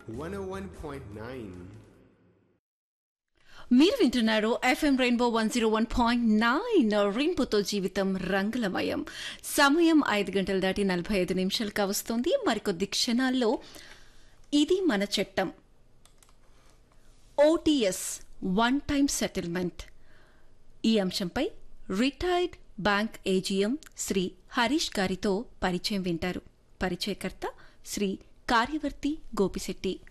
101.9. మీరు వింటున్నారు FM rainbow one zero one point nine రెయిన్బోతో జీవితం రంగులమయం సమయం ఐదు గంటలు దాటి నలభై ఐదు నిమిషాలు కావస్తోంది మరికొద్ది క్షణాల్లో ఇది మన చట్టం ఓటీఎస్ వన్ టైం సెటిల్మెంట్ ఈ అంశంపై retired bank AGM Shri Harish గారితో పరిచయం వింటారు పరిచయకర్త శ్రీ కార్యవర్తి గోపిశెట్టి